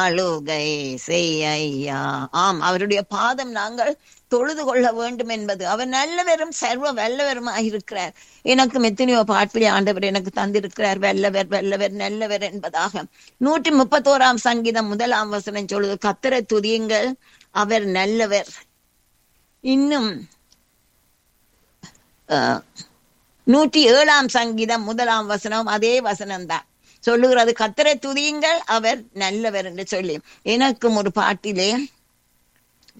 அழுகை செய்யா ஆம் அவருடைய பாதம் நாங்கள் தொழுது கொள்ள வேண்டும் என்பது அவர் நல்லவரும் சர்வ வல்லவருமாக இருக்கிறார் எனக்கு எத்தனையோ பாட்டிலே ஆண்டவர் எனக்கு தந்திருக்கிறார் வல்லவர் வல்லவர் நல்லவர் என்பதாக நூற்றி முப்பத்தோராம் சங்கீதம் முதலாம் வசனம் சொல்லுது கத்தரை துதியுங்கள் அவர் நல்லவர் இன்னும் அஹ், நூற்றி ஏழாம் சங்கீதம் முதலாம் வசனம் அதே வசனம் தான் சொல்லுகிறது கத்தரை துதியுங்கள் அவர் நல்லவர் என்று சொல்லி எனக்கும் ஒரு பாட்டிலே